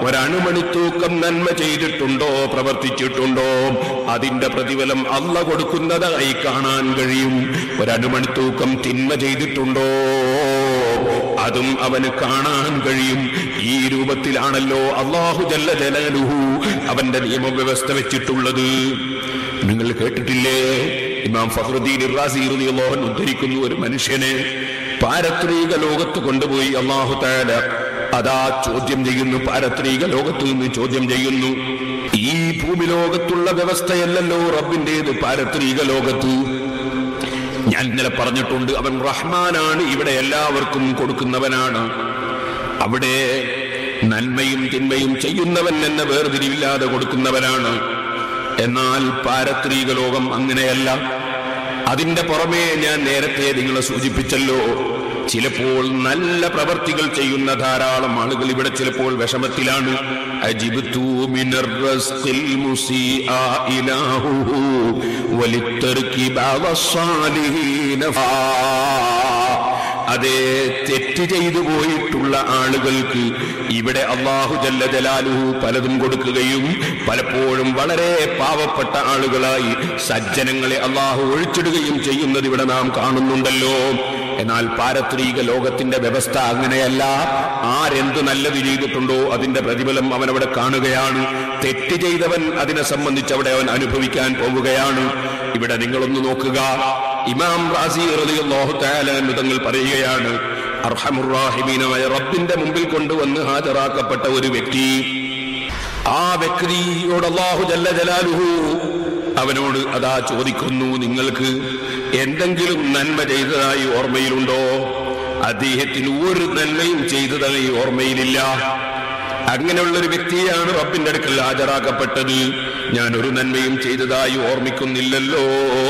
ഒരണുമണിത്തൂക്കം നന്മ ചെയ്തിട്ടുണ്ടോ പ്രവർത്തിച്ചിട്ടുണ്ടോ അതിന്റെ പ്രതിഫലം അല്ല കൊടുക്കുന്നതായി കാണാൻ കഴിയും ഒരണുമണിത്തൂക്കം തിന്മ ചെയ്തിട്ടുണ്ടോ അതും അവന് കാണാൻ കഴിയും ഈ രൂപത്തിലാണല്ലോ അള്ളാഹു ജല്ല ജലാലുഹു അവന്റെ നിയമവ്യവസ്ഥ വെച്ചിട്ടുള്ളത് നിങ്ങൾ കേട്ടിട്ടില്ലേ ഇമാം ഫഖറുദ്ദീൻ ഇറാസി റളിയല്ലാഹു അൻഹു ഉദ്ധരിക്കുന്നു ഒരു മനുഷ്യനെ പാരത്രീക ലോകത്ത് കൊണ്ടുപോയി അള്ളാഹു താല അതാ ചോദ്യം ചെയ്യുന്നു പാരത്രീക ലോകത്ത് നിന്ന് ചോദ്യം ചെയ്യുന്നു ഈ ഭൂമി ലോകത്തുള്ള വ്യവസ്ഥയല്ലല്ലോ റബ്ബിന്റേത് പാരത്രീക ലോകത്ത് ഞാൻ ഇന്നലെ പറഞ്ഞിട്ടുണ്ട് അവൻ റഹ്മാനാണ് ഇവിടെ എല്ലാവർക്കും കൊടുക്കുന്നവനാണ് അവിടെ നന്മയും തിന്മയും ചെയ്യുന്നവൻ എന്ന വേർതിരിവില്ലാതെ കൊടുക്കുന്നവനാണ് എന്നാൽ പാരത്രീക ലോകം അങ്ങനെയല്ല അതിന്റെ പുറമേ ഞാൻ നേരത്തെ നിങ്ങളെ സൂചിപ്പിച്ചല്ലോ ചിലപ്പോൾ നല്ല പ്രവർത്തികൾ ചെയ്യുന്ന ധാരാളം ആളുകൾ ഇവിടെ ചിലപ്പോൾ വിഷമത്തിലാണ് അജിബ്തു മിനർ റസ്ഖിൽ മുസീഅ ഇലാഹുഹു വലിത്തർക്കി ബഅസ്സാലിഹീന ഫാ അതേ തെറ്റ് ചെയ്തു പോയിട്ടുള്ള ആളുകൾക്ക് ഇവിടെ അള്ളാഹു ജല്ല ജലാലുഹു പലതും കൊടുക്കുകയും പലപ്പോഴും വളരെ പാവപ്പെട്ട ആളുകളായി സജ്ജനങ്ങളെ അള്ളാഹു ഒഴിച്ചിടുകയും ചെയ്യുന്നത് ഇവിടെ നാം കാണുന്നുണ്ടല്ലോ എന്നാൽ പാരത്രീക ലോകത്തിന്റെ വ്യവസ്ഥ അങ്ങനെയല്ല ആരെന്ത് നല്ലത് ചെയ്തിട്ടുണ്ടോ അതിന്റെ പ്രതിഫലം അവൻ അവിടെ കാണുകയാണ് തെറ്റ് ചെയ്തവൻ അതിനെ സംബന്ധിച്ച് അവിടെ അവൻ അനുഭവിക്കാൻ പോവുകയാണ് ഇവിടെ നിങ്ങളൊന്ന് നോക്കുക ഇമാം റാസി റളിയല്ലാഹു തആല അൻഹു തങ്ങൾ പറയുകയാണ് അർഹമുറാഹിമീനായ റബ്ബിന്റെ മുമ്പിൽ കൊണ്ടുവന്ന് ഹാജരാക്കപ്പെട്ട ഒരു വ്യക്തി ആ വ്യക്തിയോട് അല്ലാഹു ജല്ല ജലാലുഹു അവനോട് അതാ ചോദിക്കുന്നു നിങ്ങൾക്ക് എന്തെങ്കിലും നന്മ ചെയ്തതായി ഓർമ്മയിലുണ്ടോ അദ്ദേഹത്തിന് ഒരു നന്മയും ചെയ്തതായി ഓർമ്മയിലില്ല അങ്ങനെയുള്ള ഒരു വ്യക്തിയാണ് റബ്ബിന്റെ അടുക്കൽ ഹാജരാക്കപ്പെട്ടത് ഞാൻ ഒരു നന്മയും ചെയ്തതായി ഓർമ്മിക്കുന്നില്ലല്ലോ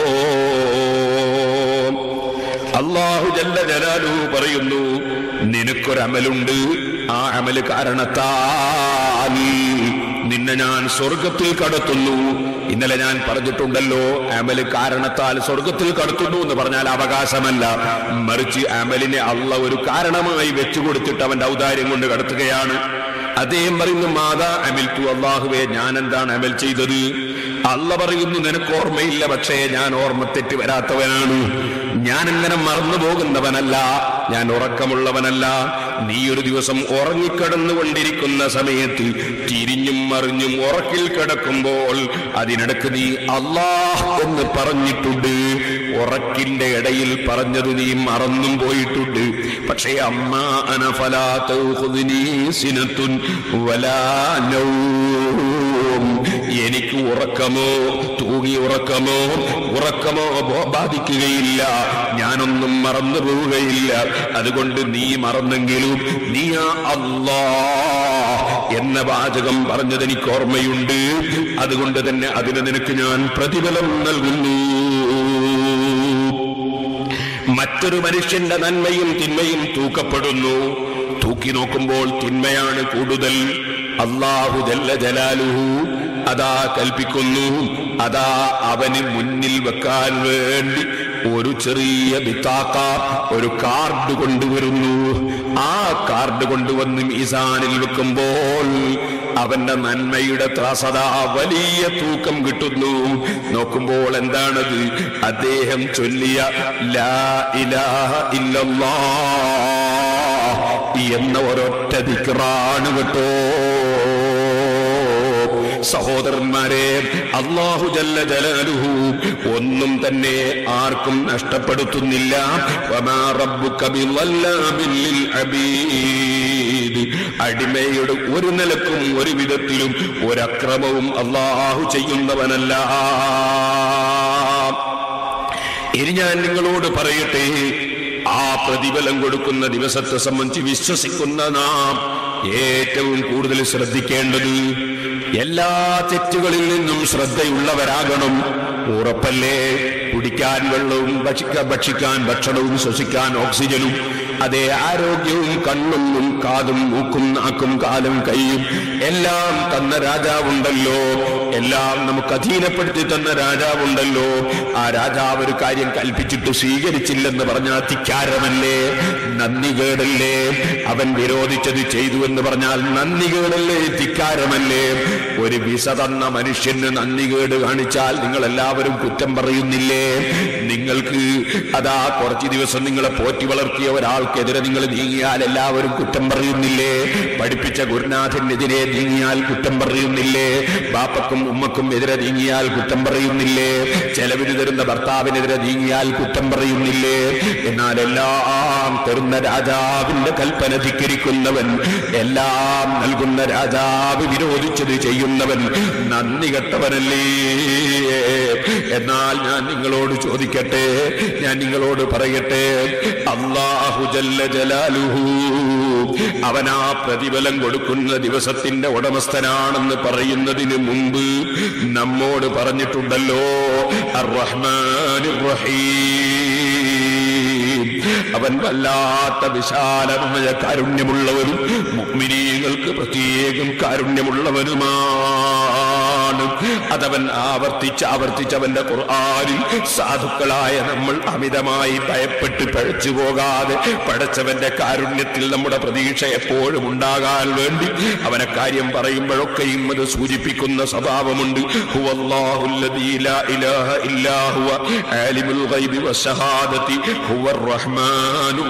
അള്ളാഹു ജല്ല ജലാലു പറയുന്നു നിനക്കൊരമലുണ്ട് ആ അമല് കാരണത്താൽ നിന്നെ ഞാൻ സ്വർഗത്തിൽ കടത്തുന്നു ഇന്നലെ ഞാൻ പറഞ്ഞിട്ടുണ്ടല്ലോ അമല് കാരണത്താൽ സ്വർഗത്തിൽ കടത്തുന്നു എന്ന് പറഞ്ഞാൽ അവകാശമല്ല മറിച്ച് അമലിനെ അള്ള ഒരു കാരണമായി വെച്ചു കൊടുത്തിട്ട് അവന്റെ ഔദാര്യം കൊണ്ട് കടത്തുകയാണ് അദ്ദേഹം പറയുന്നു മാതാ അമിൽത്തു അള്ളാഹുവേ ഞാൻ എന്താണ് അമൽ ചെയ്തത് അല്ല പറയുന്നു നിനക്ക് ഓർമ്മയില്ല പക്ഷേ ഞാൻ ഓർമ്മ തെറ്റ് വരാത്തവനാണ് ഞാൻ അങ്ങനെ മറന്നു പോകുന്നവനല്ല ഞാൻ ഉറക്കമുള്ളവനല്ല നീ ഒരു ദിവസം ഉറങ്ങിക്കിടന്നുകൊണ്ടിരിക്കുന്ന സമയത്ത് തിരിഞ്ഞും മറിഞ്ഞും ഉറക്കിൽ കിടക്കുമ്പോൾ അതിനിടക്ക് നീ അള്ളാഹ് എന്ന് പറഞ്ഞിട്ടുണ്ട് ഉറക്കിന്റെ ഇടയിൽ പറഞ്ഞത് നീ മറന്നും പോയിട്ടുണ്ട് പക്ഷേ അമ്മ അനഫലാ തൗഖുദ്നി സിനത്തുൻ വലാ നൗം എനിക്ക് ഉറക്കമോ തൂങ്ങി ഉറക്കമോ ഉറക്കമോ ബോ- ബാധിക്കുകയില്ല ഞാനൊന്നും മറന്നു പോവുകയില്ല അതുകൊണ്ട് നീ മറന്നെങ്കിലും നീ ആ അല്ലാ എന്ന വാചകം പറഞ്ഞത് എനിക്ക് ഓർമ്മയുണ്ട് അതുകൊണ്ട് തന്നെ അതിന് നിനക്ക് ഞാൻ പ്രതിഫലം നൽകുന്നു മറ്റൊരു മനുഷ്യന്റെ നന്മയും തിന്മയും തൂക്കപ്പെടുന്നു തൂക്കി നോക്കുമ്പോൾ തിന്മയാണ് കൂടുതൽ അള്ളാഹു ജല്ല ജലാലുഹു അതാ കൽപ്പിക്കുന്നു അതാ അവന് മുന്നിൽ വെക്കാൻ വേണ്ടി ഒരു ചെറിയ ബിത്താക്ക ഒരു കാർഡ് കൊണ്ടുവരുന്നു ആ കാർഡ് കൊണ്ടുവന്ന് മീസാനിൽ വെക്കുമ്പോൾ അവന്റെ നന്മയുടെ ത്രാസത വലിയ തൂക്കം കിട്ടുന്നു നോക്കുമ്പോൾ എന്താണത് അദ്ദേഹം ചൊല്ലിയ ലാ ഇലാഹ ഇല്ലല്ലാ എന്ന ഒരൊറ്റ ദിക്റാണ് കേട്ടോ സഹോദരന്മാരെ അള്ളാഹു ജല്ല ജലാലുഹു ഒന്നും തന്നെ ആർക്കും നഷ്ടപ്പെടുത്തുന്നില്ല വമാ റബ്ബുക ബിളല്ലാബിൽ ലിൽ അബീദ്. അടിമയുടെ ഒരു നിലക്കും ഒരു വിധത്തിലും ഒരക്രമവും അള്ളാഹു ചെയ്യുന്നവനല്ല ഇനി ഞാൻ നിങ്ങളോട് പറയട്ടെ ആ പ്രതിഫലം കൊടുക്കുന്ന ദിവസത്തെ സംബന്ധിച്ച് വിശ്വസിക്കുന്ന നാം ഏറ്റവും കൂടുതൽ ശ്രദ്ധിക്കേണ്ടത് എല്ലാ തെറ്റുകളിൽ നിന്നും ശ്രദ്ധയുള്ളവരാകണം ഉറപ്പല്ലേ കുടിക്കാൻ വെള്ളവും ഭക്ഷിക്കാൻ ഭക്ഷിക്കാൻ ഭക്ഷണവും ശ്വസിക്കാൻ ഓക്സിജനും അതേ ആരോഗ്യവും കണ്ണും കാതും മൂക്കും നാക്കും കാലും കൈയും എല്ലാം തന്ന രാജാവുണ്ടല്ലോ എല്ലാം നമുക്ക് അധീനപ്പെടുത്തി തന്ന രാജാവുണ്ടല്ലോ ആ രാജാവ് ഒരു കാര്യം കൽപ്പിച്ചിട്ട് സ്വീകരിച്ചില്ലെന്ന് പറഞ്ഞാൽ ധിക്കാരമല്ലേ നന്ദികേടല്ലേ അവൻ വിരോധിച്ചത് ചെയ്തു എന്ന് പറഞ്ഞാൽ നന്ദികേടല്ലേ ധിക്കാരമല്ലേ ഒരു വിസ തന്ന മനുഷ്യന് നന്ദികേട് കാണിച്ചാൽ നിങ്ങൾ എല്ലാവരും കുറ്റം പറയുന്നില്ലേ നിങ്ങൾക്ക് അതാ കുറച്ച് ദിവസം നിങ്ങളെ പോറ്റി വളർത്തിയ ഒരാൾക്കെതിരെ നിങ്ങൾ നീങ്ങിയാൽ എല്ലാവരും കുറ്റം പറയുന്നില്ലേ പഠിപ്പിച്ച ഗുരുനാഥനെതിരെ നീങ്ങിയാൽ കുറ്റം പറയുന്നില്ലേ ബാപ്പക്കും ഉമ്മക്കും എതിരെ നീങ്ങിയാൽ കുറ്റം പറയുന്നില്ലേ ചെലവിന് തരുന്ന ഭർത്താവിനെതിരെ നീങ്ങിയാൽ കുറ്റം പറയുന്നില്ലേ എന്നാൽ എല്ലാം തരുന്ന രാജാവിന്റെ കൽപ്പന ധിക്കരിക്കുന്നവൻ എല്ലാം നൽകുന്ന രാജാവ് വിരോധിച്ചത് ചെയ്യുന്നവൻ നന്ദി കെട്ടവനല്ലേ എന്നാൽ ഞാൻ നിങ്ങളോട് ചോദിക്കട്ടെ ഞാൻ നിങ്ങളോട് പറയട്ടെ അള്ളാഹു ജല്ല ജലാലുഹു അവനാ പ്രതിഫലം കൊടുക്കുന്ന ദിവസത്തിന്റെ ഉടമസ്ഥനാണെന്ന് പറയുന്നതിന് മുമ്പ് നമ്മോട് പറഞ്ഞിട്ടുണ്ടല്ലോ അർ-റഹ്മാൻ റഹീം അവൻ വല്ലാത്ത വിശാലമായ കാരുണ്യമുള്ളവരും മുഅ്മിനീങ്ങൾക്ക് പ്രത്യേകം കാരുണ്യമുള്ളവരുമാണ് അതവൻ ആവർത്തിച്ച് ആവർത്തിച്ച് അവന്റെ ഖുർആനിൽ സാധുക്കളായ നമ്മൾ അമിതമായി ഭയപ്പെട്ട് പഴച്ചു പോകാതെ പടച്ചവന്റെ കാരുണ്യത്തിൽ നമ്മുടെ പ്രതീക്ഷ എപ്പോഴും ഉണ്ടാകാൻ വേണ്ടി അവനെ കാര്യം പറയുമ്പോഴൊക്കെയും അത് സൂചിപ്പിക്കുന്ന സ്വഭാവമുണ്ട് ഹുവല്ലാഹുല്ലദീ ലാ ഇലാഹ ഇല്ലാ ഹുവ ആലിമുൽ ഗൈബി വശഹാദതി ഹുവർ റഹ്മാനുർ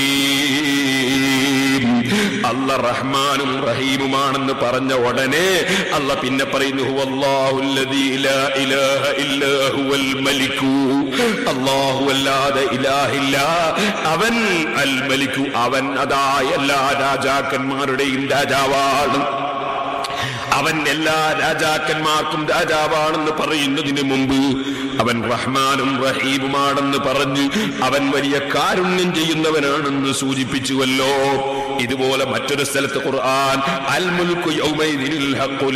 റഹീം അല്ല റഹ്മാനും റഹീമുമാണെന്ന് പറഞ്ഞ ഉടനെ അല്ല പിന്നെ പറയുന്നു ഹുവല്ലാഹുല്ലദീ ലാ ഇലാഹ ഇല്ലാ ഹുവൽ മലിക്കു അല്ലാഹു അല്ലാതെ ഇലാഹില്ല അവൻ അൽ മലിക്കു അവൻ അതാ എല്ലാ രാജാക്കന്മാരുടെയും രാജാവാണ് അവൻ എല്ലാ രാജാക്കന്മാർക്കും രാജാവാണെന്ന് പറയുന്നതിന് മുമ്പ് അവൻ റഹ്മാനും റഹീമുമാണെന്ന് പറഞ്ഞ് അവൻ വലിയ കാരുണ്യം ചെയ്യുന്നവനാണെന്ന് സൂചിപ്പിച്ചുവല്ലോ ഇതുപോലെ മറ്റൊരു സ്ഥലത്ത് ഖുർആൻ അൽ മുൽക്കു യൗമൈദിനിൽ ഹഖ്ഖു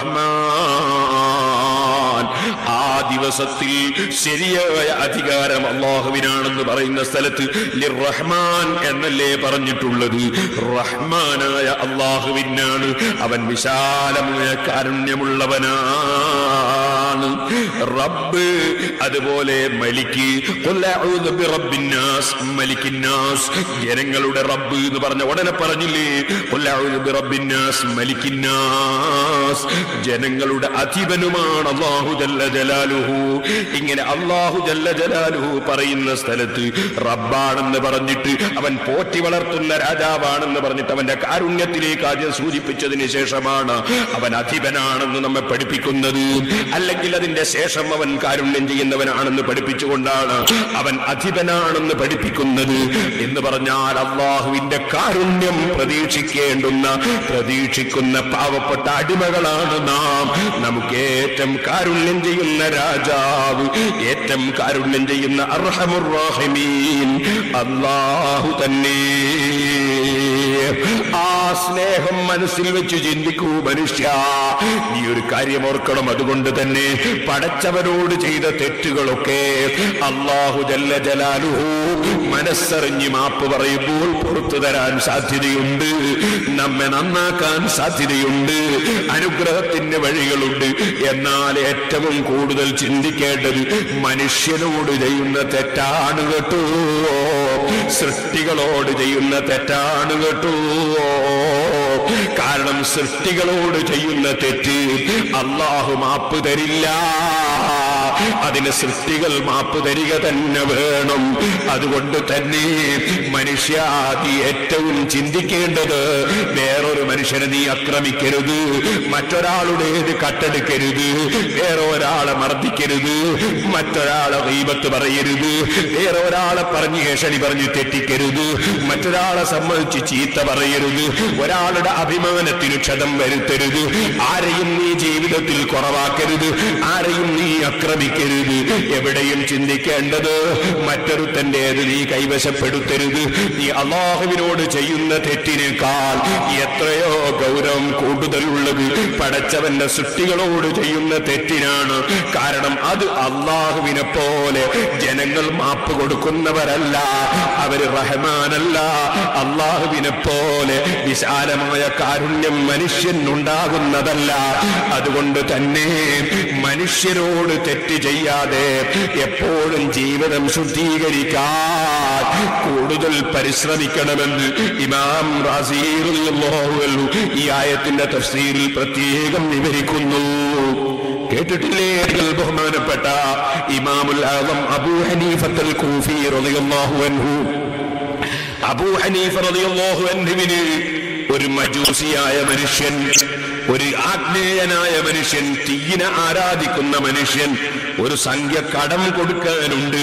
ലിർറഹ്മാൻ ആ ദിവസത്തിൽ ശരിയായ അധികാരം അള്ളാഹുവിനാണെന്ന് പറയുന്ന സ്ഥലത്ത് ലിർറഹ്മാൻ എന്നല്ലേ പറഞ്ഞിട്ടുള്ളത് റഹ്മാനായ അള്ളാഹുവിനാണ് അവൻ വിശാലമായ കാരുണ്യമുള്ളവനാണ് റബ്ബ് അതുപോലെ മലിക്ക് ഖുൽ അഊദു ബിറബ്ബിന്നാസ് മലിക്കിന്നാസ് ജനങ്ങളുടെ റബ്ബ് എന്ന് പറഞ്ഞ ഉടനെ പറഞ്ഞില്ലേ ഖുൽ അഊദു ബിറബ്ബിന്നാസ് മലിക്കിന്നാസ് ജനങ്ങളുടെ അധിപനുമാണ് അല്ലാഹു ജല്ല ജലാലുഹു ഇങ്ങനെ അല്ലാഹു ജല്ല ജലാലുഹു പറയുന്ന സ്ഥലത്ത് റബ്ബാണെന്ന് പറഞ്ഞിട്ട് അവൻ പോറ്റി വളർത്തുന്ന രാജാവാണെന്ന് പറഞ്ഞിട്ട് അവന്റെ കാരുണ്യത്തിലേക്ക് ആദ്യം സൂചിപ്പിച്ചതിന് ശേഷമാണ് അവൻ അധിപനാണെന്ന് നമ്മെ പഠിപ്പിക്കുന്നത് അല്ലെങ്കിൽ അതിന്റെ ശേഷം അവൻ കാരുണ്യം ചെയ്യുന്നവനാണെന്ന് പഠിപ്പിച്ചുകൊണ്ടാണ് അവൻ അധിപനാണെന്ന് പഠിപ്പിക്കുന്നത് എന്ന് പറഞ്ഞാൽ അള്ളാഹുവിന്റെ കാരുണ്യം പ്രതീക്ഷിക്കേണ്ടുന്ന പ്രതീക്ഷിക്കുന്ന പാവപ്പെട്ട അടിമകളാണ് നാം നമുക്ക് ഏറ്റവും കാരുണ്യം ചെയ്യുന്ന രാജാവ് ഏറ്റവും കാരുണ്യം ചെയ്യുന്ന അർഹമുറാഹിമീൻ അള്ളാഹു തന്നെ ആ സ്നേഹം മനസ്സിൽ വെച്ച് ചിന്തിക്കൂ മനുഷ്യ നീ ഒരു കാര്യം ഓർക്കണം അതുകൊണ്ട് തന്നെ പടച്ചവനോട് ചെയ്ത തെറ്റുകളൊക്കെ അള്ളാഹു ജല്ല ജലാലുഹു മനസ്സറിഞ്ഞ് മാപ്പ് പറയുമ്പോൾ പുറത്തു തരാൻ സാധ്യതയുണ്ട് നമ്മെ നന്നാക്കാൻ സാധ്യതയുണ്ട് അനുഗ്രഹത്തിന്റെ വഴികളുണ്ട് എന്നാൽ ഏറ്റവും കൂടുതൽ ചിന്തിക്കേണ്ടത് മനുഷ്യനോട് ചെയ്യുന്ന തെറ്റാണ് കേട്ടോ സൃഷ്ടികളോട് ചെയ്യുന്ന തെറ്റാണ് കേട്ടോ കാരണം സൃഷ്ടികളോട് ചെയ്യുന്ന തെറ്റ് അള്ളാഹു മാപ്പ് തരില്ല അതിന് സൃഷ്ടികൾ മാപ്പ് തരിക തന്നെ വേണം അതുകൊണ്ട് തന്നെ മനുഷ്യാദി ഏറ്റവും ചിന്തിക്കേണ്ടത് വേറൊരു മനുഷ്യനെ നീ ആക്രമിക്കരുത് മറ്റൊരാളുടേത് കട്ടെടുക്കരുത് വേറെ ഒരാളെ മർദ്ദിക്കരുത് മറ്റൊരാളെ ദൈവത്ത് പറയരുത് വേറെ ഒരാളെ പറഞ്ഞ് ഏഷണി പറഞ്ഞ് തെറ്റിക്കരുത് മറ്റൊരാളെ സംബന്ധിച്ച് ചീത്ത പറയരുത് ഒരാളുടെ അഭിമാനത്തിന് ക്ഷതം വരുത്തരുത് ആരെയും നീ ജീവിതത്തിൽ കുറവാക്കരുത് ആരെയും നീ ആക്രമിക്കരുത് അഹങ്കരിക്കരുത് എവിടെയും ചിന്തിക്കേണ്ടത് മറ്റൊരുത്തൻ്റെത് നീ കൈവശപ്പെടുത്തരുത് നീ അള്ളാഹുവിനോട് ചെയ്യുന്ന തെറ്റിനേക്കാൾ എത്രയോ ഗൗരവം കൂടുതലുള്ളത് പടച്ചവന്റെ സൃഷ്ടികളോട് ചെയ്യുന്ന തെറ്റിനാണ് കാരണം അത് അള്ളാഹുവിനെ പോലെ ജനങ്ങൾ മാപ്പ് കൊടുക്കുന്നവരല്ല അവര് റഹ്മാനല്ല അള്ളാഹുവിനെ പോലെ വിശാലമായ കാരുണ്യം മനുഷ്യനുണ്ടാകുന്നതല്ല അതുകൊണ്ട് തന്നെ മനുഷ്യരോട് തെറ്റ് ചെയ്യാതെ എപ്പോഴും ജീവിതം ശുദ്ധീകരിക്കാൻ കൂടുതൽ പരിശ്രമിക്കണമെന്ന് ഇമാം റാസീറുള്ളൂ ഈ ആയത്തിന്റെ തഫ്സീറിൽ പ്രത്യേകം വിവരിക്കുന്നു കേട്ടിട്ടില്ലേ ഇതിൽ ബഹുമാനപ്പെട്ട ഇമാമുൽ ആദം അബൂ ഹനീഫത്തുൽ കൂഫി റളിയല്ലാഹു അൻഹു അബൂ ഹനീഫ റളിയല്ലാഹു അൻഹുവിന് ഒരു മജൂസിയായ മനുഷ്യൻ ഒരു ആഗ്നേയനായ മനുഷ്യൻ തീയിനെ ആരാധിക്കുന്ന മനുഷ്യൻ ഒരു സംഖ്യ കടം കൊടുക്കാനുണ്ട്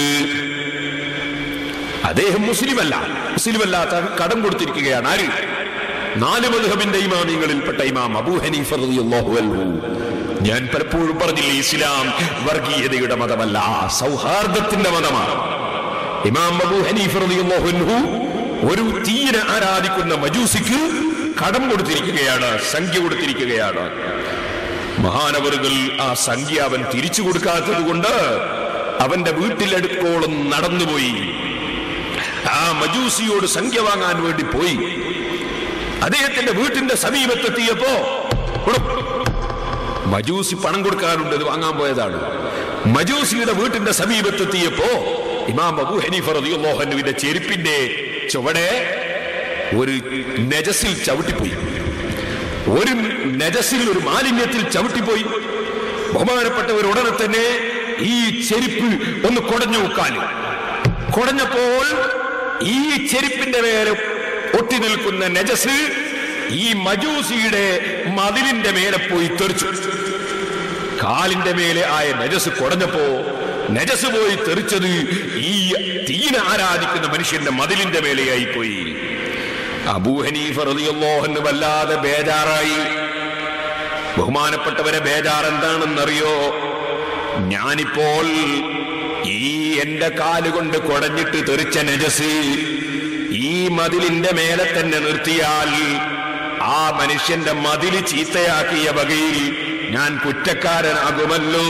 അദ്ദേഹം മുസ്ലിമല്ല മുസ്ലിമല്ലാത്ത കടം കൊടുത്തിരിക്കുകയാണ് ആര് നാല് മധുഹബിന്റെ ഇമാമിങ്ങളിൽപ്പെട്ട ഇമാം അബൂ ഹനീഫ റളിയല്ലാഹു അൻഹു ഞാൻ പലപ്പോഴും പറഞ്ഞില്ലേ ഇസ്ലാം വർഗീയതയുടെ മതമല്ല സൗഹാർദ്ദത്തിന്റെ മതമാണ് ഇമാം അബൂ ഹനീഫ റളിയല്ലാഹു അൻഹു ഒരു തീരെ ആരാധിക്കുന്ന മജൂസിക്ക് കടം കൊടുത്തിരിക്കുകയാണ് സംഖ്യ കൊടുത്തിരിക്കുകയാണ് മഹാനവറുകൾ ആ സംഖ്യ അവൻ തിരിച്ചു കൊടുക്കാത്തത് കൊണ്ട് അവന്റെ വീട്ടിലെടുക്കോളം നടന്നുപോയി ആ മജൂസിയോട് സംഖ്യ വാങ്ങാൻ വേണ്ടി പോയി അദ്ദേഹത്തിന്റെ വീട്ടിന്റെ സമീപത്തെത്തിയപ്പോ കൊടു. മജൂസി പണം കൊടുക്കാറുണ്ട് അത് വാങ്ങാൻ പോയതാണ് മജൂസിയുടെ വീട്ടിന്റെ സമീപത്തെത്തിയപ്പോ ഇമാം അബൂ ഹനീഫ റളിയല്ലാഹു അൻഹുവിന്റെ ചെരുപ്പിന്റെ ചുവടെ ഒരു നജസിൽ ചവിട്ടിപ്പോയി ഒരു നജസിൽ ഒരു മാലിന്യത്തിൽ ചവിട്ടിപ്പോയി ബഹുമാനപ്പെട്ടവർ ഉടനെ തന്നെ ഈ ചെരുപ്പ് ഒന്ന് കുടഞ്ഞു കാല് കുടഞ്ഞപ്പോൾ ഈ ചെരുപ്പിന്റെ മേലെ ഒട്ടി നിൽക്കുന്ന നജസ് ഈ മജൂസിയുടെ മതിലിന്റെ മേലെ പോയി തെറിച്ചു കാലിന്റെ മേലെ ആയ നജസ് കുടഞ്ഞപ്പോ നജസ് പോയി തെറിച്ചത് ഈ തീന ആരാധിക്കുന്ന മനുഷ്യന്റെ മതിലിന്റെ മേലെയായി പോയി അബൂഹനീഫ റളിയല്ലാഹു വല്ലാതെ ബേജാറായി ബഹുമാനപ്പെട്ടവരെ ബേജാർ എന്താണെന്നറിയോ ഞാനിപ്പോൾ ഈ എന്റെ കാലുകൊണ്ട് കുടഞ്ഞിട്ട് തെറിച്ച നജസ് ഈ മതിലിന്റെ മേലെ തന്നെ നിർത്തിയാൽ ആ മനുഷ്യന്റെ മതില് ചീത്തയാക്കിയ വകയിൽ ഞാൻ കുറ്റക്കാരനാകുമല്ലോ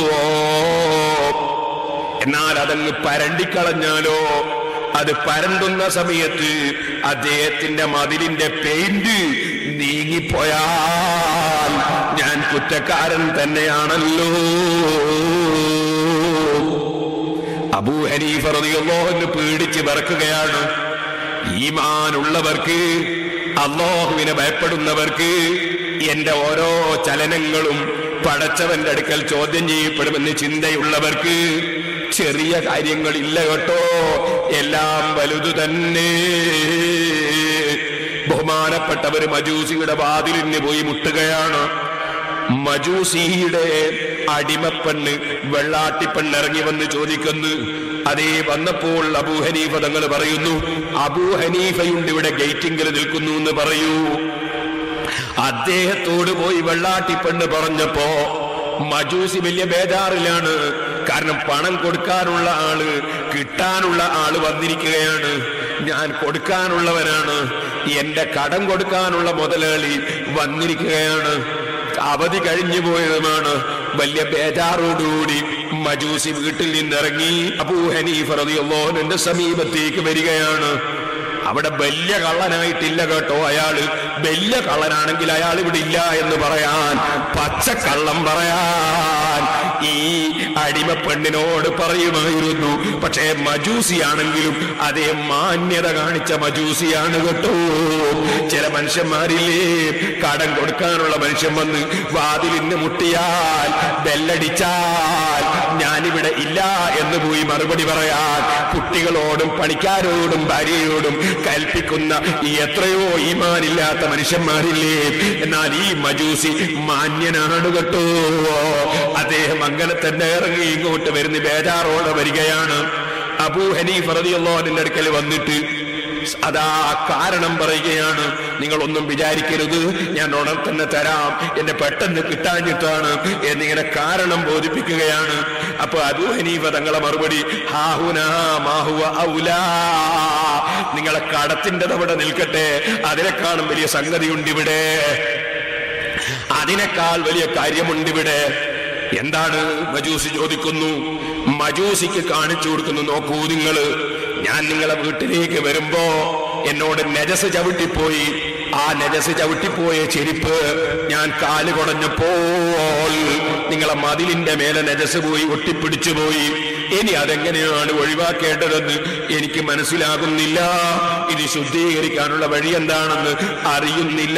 എന്നാൽ അതങ്ങ് പരണ്ടിക്കളഞ്ഞാലോ അത് പരണ്ടുന്ന സമയത്ത് അദ്ദേഹത്തിന്റെ മതിലിന്റെ പെയിന്റ് നീങ്ങിപ്പോയാൽ ഞാൻ കുറ്റക്കാരൻ തന്നെയാണല്ലോ അബൂ ഹനീഫ റളിയല്ലാഹു പേടിച്ച് വിറക്കുകയാണ് ഈമാനുള്ളവർക്ക് അള്ളാഹുവിനെ ഭയപ്പെടുന്നവർക്ക് എന്റെ ഓരോ ചലനങ്ങളും പടച്ചവന്റെ അടുക്കൽ ചോദ്യം ചെയ്യപ്പെടുമെന്ന് ചിന്തയുള്ളവർക്ക് ചെറിയ കാര്യങ്ങളില്ല കേട്ടോ എല്ലാം വലുതു തന്നെ ബഹുമാനപ്പെട്ടവർ മജൂസിയുടെ വാതിലിന് പോയി മുട്ടുകയാണ് മജൂസിയുടെ അടിമപ്പെണ്ണ് വെള്ളാട്ടിപ്പെണ്ണ് ഇറങ്ങി വന്ന് ചോദിക്കുന്നു അതേ വന്നപ്പോൾ അബൂ ഹനീഫ തങ്ങൾ പറയുന്നു അബൂ ഹനീഫയുണ്ട് ഇവിടെ ഗേറ്റിങ്കിൽ നിൽക്കുന്നു എന്ന് പറയൂ അദ്ദേഹത്തോട് പോയി വെള്ളാട്ടിപ്പെണ്ണ് പറഞ്ഞപ്പോ മജൂസി വലിയ ബേജാറിലാണ് കാരണം പണം കൊടുക്കാനുള്ള ആള് കിട്ടാനുള്ള ആള് വന്നിരിക്കുകയാണ് ഞാൻ കൊടുക്കാനുള്ളവനാണ് എന്റെ കടം കൊടുക്കാനുള്ള മുതലാളി വന്നിരിക്കുകയാണ് അവധി കഴിഞ്ഞു പോയതുമാണ് വലിയ ബേജാറോടുകൂടി മജൂസി വീട്ടിൽ നിന്നിറങ്ങി അബൂ ഹനീഫ റളിയല്ലാഹുവിന്റെ സമീപത്തേക്ക് വരികയാണ് അവിടെ വലിയ കള്ളനായിട്ടില്ല കേട്ടോ അയാള് വലിയ കള്ളനാണെങ്കിൽ അയാൾ ഇവിടെ ഇല്ല എന്ന് പറയാൻ പച്ചക്കള്ളം പറയാൻ ഈ അടിമ പെണ്ണിനോട് പറയുമായിരുന്നു പക്ഷേ മജൂസിയാണെങ്കിലും അതേ മാന്യത കാണിച്ച മജൂസിയാണ് കേട്ടോ ചില മനുഷ്യന്മാരില്ലേ കടം കൊടുക്കാനുള്ള മനുഷ്യൻ വന്ന് വാതിലിന് മുട്ടിയാൽ ബെല്ലടിച്ചാൽ ഞാനിവിടെ ഇല്ല എന്ന് പോയി മറുപടി പറയാൻ കുട്ടികളോടും പണിക്കാരോടും ഭാര്യയോടും കൽപ്പിക്കുന്ന ഈ എത്രയോ ഈമാനില്ലാത്ത മനുഷ്യന്മാരില്ലേ എന്നാൽ ഈ മജൂസി മാന്യനാണ് കേട്ടോ അദ്ദേഹം അങ്ങനെ തന്നെ ഇറങ്ങി ഇങ്ങോട്ട് വരുന്ന ബേജാറോടെ വരികയാണ് അബൂ ഹനീഫ് റളിയല്ലാഹുവിന്റെ അടുക്കൽ വന്നിട്ട് അതാ കാരണം പറയുകയാണ് നിങ്ങൾ ഒന്നും വിചാരിക്കരുത് ഞാൻ ഉടൻ തന്നെ തരാം എന്നെ പെട്ടെന്ന് കിട്ടാഞ്ഞിട്ടാണ് എന്നിങ്ങനെ കാരണം ബോധിപ്പിക്കുകയാണ് അപ്പൊ അബൂ ഹനീഫ തങ്ങളെ മറുപടി ഹാഹുനാ മാഹുവ ഔലാ നിങ്ങളെ കടത്തിന്റെ അവിടെ നിൽക്കട്ടെ അതിനേക്കാളും വലിയ സംഗതിയുണ്ട് ഇവിടെ അതിനേക്കാൾ വലിയ കാര്യമുണ്ട് ഇവിടെ എന്താണ് മജൂസി ചോദിക്കുന്നു മജൂസിക്ക് കാണിച്ചു കൊടുക്കുന്നു നോക്കൂ നിങ്ങള് ഞാൻ നിങ്ങളെ വീട്ടിലേക്ക് വരുമ്പോ എന്നോട് നജസ് ചവിട്ടിപ്പോയി ആ നജസ് ചവിട്ടിപ്പോയ ചെരുപ്പ് ഞാൻ കാല് കുടഞ്ഞപ്പോൾ നിങ്ങളെ മതിലിന്റെ മേലെ നജസ് പോയി ഒട്ടിപ്പിടിച്ചു പോയി ഇനി അതെങ്ങനെയാണ് ഒഴിവാക്കേണ്ടതെന്ന് എനിക്ക് മനസ്സിലാകുന്നില്ല ഇത് ശുദ്ധീകരിക്കാനുള്ള വഴി എന്താണെന്ന് അറിയുന്നില്ല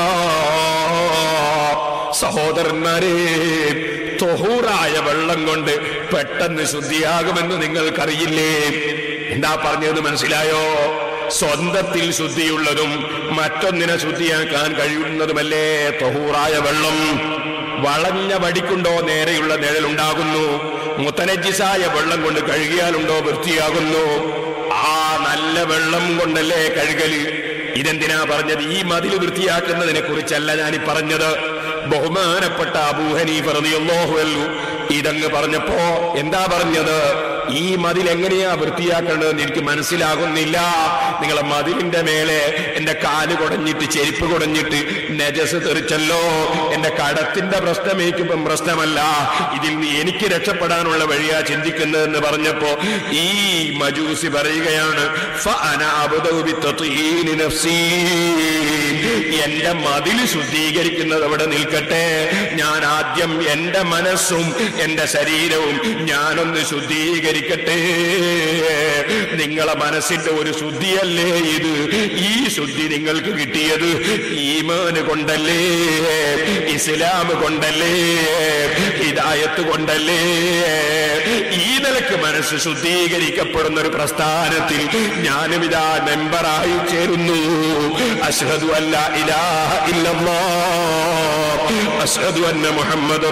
സഹോദരന്മാരെ തൊഹൂറായ വെള്ളം കൊണ്ട് പെട്ടെന്ന് ശുദ്ധിയാകുമെന്ന് നിങ്ങൾക്കറിയില്ലേ എന്താ പറഞ്ഞത് മനസ്സിലായോ സ്വന്തത്തിൽ ശുദ്ധിയുള്ളതും മറ്റൊന്നിനെ ശുദ്ധിയാക്കാൻ കഴിയുന്നതുമല്ലേ തൊഹൂറായ വെള്ളം വളഞ്ഞ വടിക്കുണ്ടോ നേരെയുള്ള നിഴലുണ്ടാകുന്നു മുത്തനജിസായ വെള്ളം കൊണ്ട് കഴുകിയാലുണ്ടോ വൃത്തിയാകുന്നു ആ നല്ല വെള്ളം കൊണ്ടല്ലേ കഴുകല് ഇതെന്തിനാ പറഞ്ഞത് ഈ മതിൽ വൃത്തിയാക്കുന്നതിനെ കുറിച്ചല്ല ഞാൻ ഈ പറഞ്ഞത് ബഹുമാനപ്പെട്ട അബൂഹനീഫ് റളിയല്ലാഹു അൻഹു ഇതങ്ങ് പറഞ്ഞപ്പോ എന്താ പറഞ്ഞത് ഈ മതിൽ എങ്ങനെയാ വൃത്തിയാക്കേണ്ടതെന്ന് എനിക്ക് മനസ്സിലാകുന്നില്ല നിങ്ങളെ മതിലിന്റെ മേലെ എന്റെ കാല് കുടഞ്ഞിട്ട് ചെരുപ്പ് കുടഞ്ഞിട്ട് നജസ് തെറിച്ചല്ലോ എന്റെ കടത്തിന്റെ പ്രശ്നം എനിക്കിപ്പം പ്രശ്നമല്ല ഇതിൽ നിന്ന് എനിക്ക് രക്ഷപ്പെടാനുള്ള വഴിയാ ചിന്തിക്കുന്നതെന്ന് പറഞ്ഞപ്പോ ഈ മജൂസി പറയുകയാണ് "ഫഅന അബ്ദഉ ബിത്തത്ഈനി നഫ്സീ." എന്റെ മതിൽ ശുദ്ധീകരിക്കുന്നത് അവിടെ നിൽക്കട്ടെ ഞാൻ ആദ്യം എന്റെ മനസ്സും എന്റെ ശരീരവും ഞാനൊന്ന് ശുദ്ധീകരിക്കട്ടെ നിങ്ങളെ മനസ്സിന്റെ ഒരു ശുദ്ധിയല്ലേ ഇത് ഈ ശുദ്ധി നിങ്ങൾക്ക് കിട്ടിയത് ഈമാന് കൊണ്ടല്ലേ ഇസ്ലാം കൊണ്ടല്ലേ ഹിദായത്ത് കൊണ്ടല്ലേ ഈ നിലക്ക് മനസ്സ് ശുദ്ധീകരിക്കപ്പെടുന്ന ഒരു പ്രസ്ഥാനത്തിൽ ഞാനും ഇതാ മെമ്പറായി ചേരുന്നു അഷ്ഹദു അല്ല ഇലാഹ ഇല്ലല്ലാ അഷ്ഹദു അന്ന മുഹമ്മദ്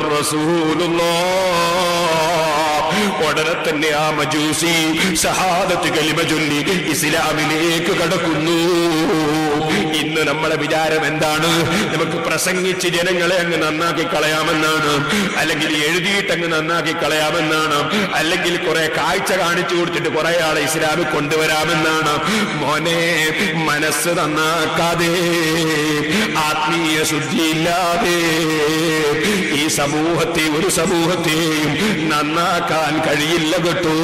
ഉടനെ തന്നെ ആ മജൂസി ഷഹാദത്ത് കലിമ ചൊല്ലി ഇസ്ലാമിലേക്ക് കടക്കുന്നു ഇന്ന് നമ്മളെ വിചാരം എന്താണ് നമുക്ക് പ്രസംഗിച്ച് ജനങ്ങളെ അങ്ങ് നന്നാക്കി കളയാമെന്നാണ് അല്ലെങ്കിൽ എഴുതിയിട്ട് അങ്ങ് നന്നാക്കി കളയാമെന്നാണ് അല്ലെങ്കിൽ കുറെ കാഴ്ച കാണിച്ചു കൊടുത്തിട്ട് കുറെ ആളെ ഇസ്ലാമിൽ കൊണ്ടുവരാമെന്നാണ് മോനെ മനസ്സ് നന്നാക്കാതെ ആത്മീയ ശുദ്ധിയില്ലാതെ ഈ സമൂഹത്തെ ഒരു സമൂഹത്തെയും നന്നാക്കാൻ കഴിയില്ല കേട്ടോ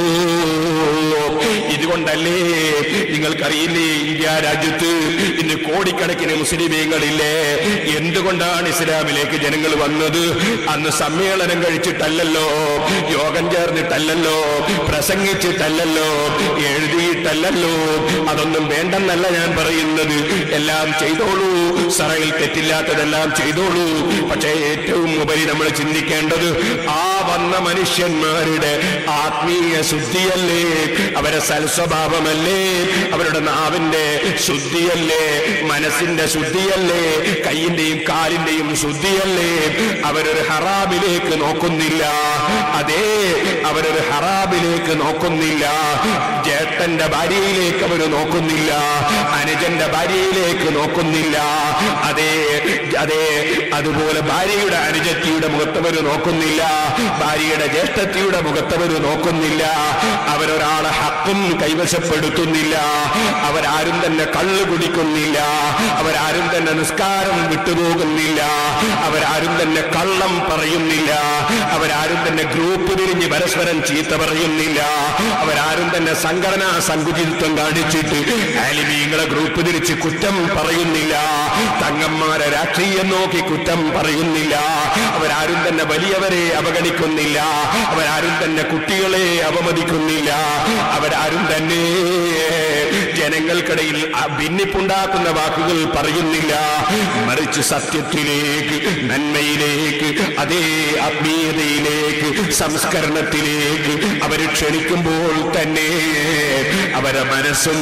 ഇതുകൊണ്ടല്ലേ നിങ്ങൾക്കറിയില്ലേ ഇന്ത്യ രാജ്യത്ത് ഇന്ന് കോടിക്കണക്കിന് മുസ്ലിമീങ്ങളില്ലേ എന്തുകൊണ്ടാണ് ഇസ്ലാമിലേക്ക് ജനങ്ങൾ വന്നത് അന്ന് സമ്മേളനം കഴിച്ചിട്ടല്ലല്ലോ യോഗം ചേർന്നിട്ടല്ലല്ലോ പ്രസംഗിച്ചിട്ടല്ലല്ലോ എഴുതിയിട്ടല്ലല്ലോ അതൊന്നും വേണ്ടെന്നല്ല ഞാൻ പറയുന്നത് എല്ലാം ചെയ്തോളൂ സറയിൽ തെറ്റില്ലാത്തതെല്ലാം ചെയ്തോളൂ പക്ഷേ ഏറ്റവും ഉപരി നമ്മൾ ചിന്തിക്കേണ്ടത് ആ വന്ന മനുഷ്യന്മാരുടെ ആത്മീയ ശുദ്ധിയല്ലേ അവരെ സൽസ്വഭാവമല്ലേ അവരുടെ നാവിന്റെ ശുദ്ധിയല്ലേ മനസ്സിന്റെ ശുദ്ധിയല്ലേ കൈയിന്റെയും കാലിന്റെയും ശുദ്ധിയല്ലേ അവരൊരു ഹറാബിലേക്ക് നോക്കുന്നില്ല അതേ അവരൊരു ഹറാബിലേക്ക് നോക്കുന്നില്ല ജേട്ടന്റെ ഭാര്യയിലേക്ക് അവർ നോക്കുന്നില്ല അനുജന്റെ ഭാര്യയിലേക്ക് നോക്കുന്നില്ല അതേ അതേ അതുപോലെ ഭാര്യയുടെ അനുജത്തിയുടെ മുഖത്തവർ നോക്കുന്നില്ല ഭാര്യയുടെ ജ്യേഷ്ഠത്തിയുടെ മുഖത്തവർ നോക്കുന്നില്ല അവരൊരാളെ ഹക്കും കൈവശപ്പെടുത്തുന്നില്ല അവരാരും തന്നെ കള്ളു കുടിക്കുന്നില്ല അവരാരും തന്നെ നിസ്കാരം വിട്ടുപോകുന്നില്ല അവരാരും തന്നെ കള്ളം പറയുന്നില്ല അവരാരും തന്നെ ഗ്രൂപ്പ് തിരിഞ്ഞ് പരസ്പരം ചീത്ത പറയുന്നില്ല അവരാരും തന്നെ സംഘടനാ സങ്കുചിത്വം കാണിച്ചിട്ട് ആലിമീങ്ങളെ ഗ്രൂപ്പ് തിരിച്ച് കുറ്റം പറയുന്നില്ല തങ്ങന്മാരെ രാഷ്ട്രീയം നോക്കി കുറ്റം പറയുന്നില്ല അവരാരും തന്നെ വലിയവരെ അവഗണിക്കുന്നില്ല അവരാരും തന്നെ കുട്ടികളെ അവമതിക്കുന്നില്ല അവരാരും തന്നെ ജനങ്ങൾക്കിടയിൽ ആ ഭിന്നിപ്പുണ്ടാക്കുന്ന വാക്കുകൾ പറയുന്നില്ല മറിച്ച് സത്യത്തിലേക്ക് നന്മയിലേക്ക് അതേ ആത്മീയതയിലേക്ക് സംസ്കരണത്തിലേക്ക് അവർ ക്ഷണിക്കുമ്പോൾ തന്നെ അവരെ മനസ്സും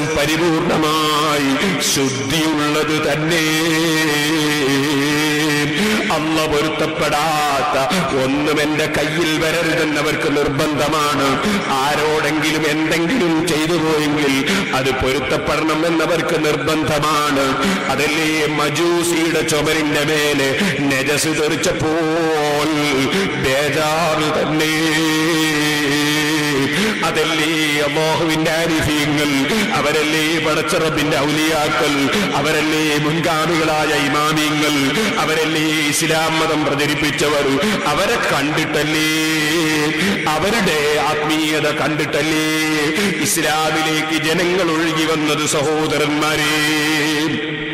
പരിപൂർണമായി ശുദ്ധിയുള്ളത് തന്നെ അല്ല പൊരുത്തപ്പെടാത്ത ഒന്നും എന്റെ കയ്യിൽ വരരുതെന്നവർക്ക് നിർബന്ധമാണ് ആരോടെങ്കിലും എന്തെങ്കിലും ചെയ്തു പോയെങ്കിൽ അത് പൊരുത്തപ്പെടണം എന്നവർക്ക് നിർബന്ധമാണ് അതല്ലേ മജൂസിയുടെ ചുമരിന്റെ മേലെ നജസ് തെറിച്ചപ്പോൾ ബേജാറ് തന്നെ അതല്ലേ അള്ളാഹുവിന്റെ ആരിഫീങ്ങൾ അവരല്ലേ പടച്ചറബിന്റെ ഔലിയാക്കൾ അവരല്ലേ മുൻഗാമികളായ ഇമാമിങ്ങൾ അവരല്ലേ ഇസ്ലാം മതം പ്രചരിപ്പിച്ചവർ അവരെ കണ്ടിട്ടല്ലേ അവരുടെ ആത്മീയത കണ്ടിട്ടല്ലേ ഇസ്ലാമിലേക്ക് ജനങ്ങൾ ഒഴുകി വന്നത് സഹോദരന്മാരെ